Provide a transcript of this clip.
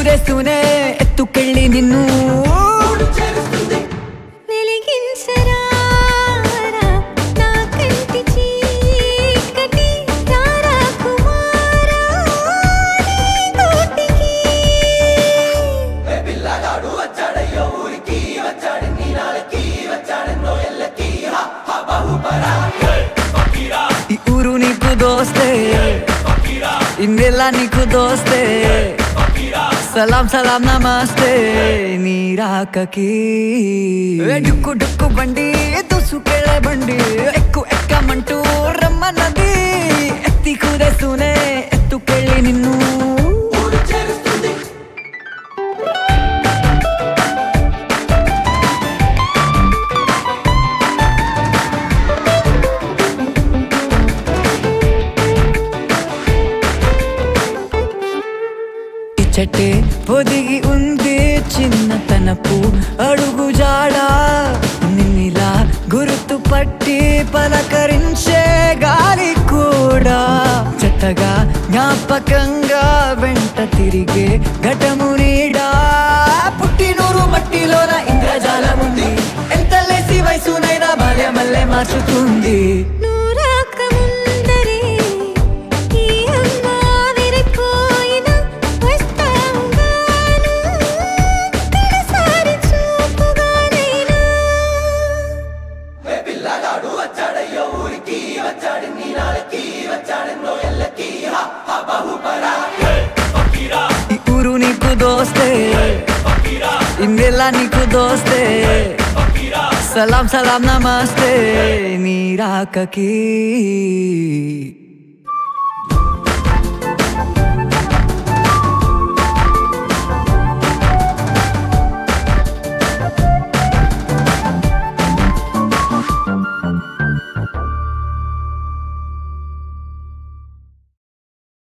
కుదేస్తూనే ఎత్తుకెళ్ళి నిన్ను వెలిగించరా నా కంటి చీకటి రారా కుమారా నీ కోటికి ఈ ఊరు నీకు దోస్తే ఇన్నెల్ల నీకు దోస్తే సలాం సలాం నమస్తే నీ రాకకి ఏ డుక్కు డుక్కు బండి దూసుకెళ్ళే బండి ఎక్కు ఎక్కమంటూ రమ్మన్నది ఎత్తి కుదేస్తూనే ఎత్తుకెళ్ళి నిన్ను ఇచ్చటే పొదిగి ఉంది చిన్నతనపు అడుగు జాడా నిన్నిలా గుర్తు పట్టి పలకరించే గాలి కూడా చెత్తగా జ్ఞాపకంగా వెంట తిరిగే ఘటము నీడా పుట్టినూరు మట్టిలోన ఇంద్రజాలం ఉంది ఎంత లేసి వయసునైనా బాల్యమల్లే మార్చుతుంది నువ్వు రాకముందరే ఈ అమ్మ విరిపోయిన వస్తావుగాను తొలిసారి చూపుగానైనా ఈ ఊరు నీకు దోస్తే ఇన్నెల్ల నీకు దోస్తే సలాం సలాం నమస్తే నీ రాకకి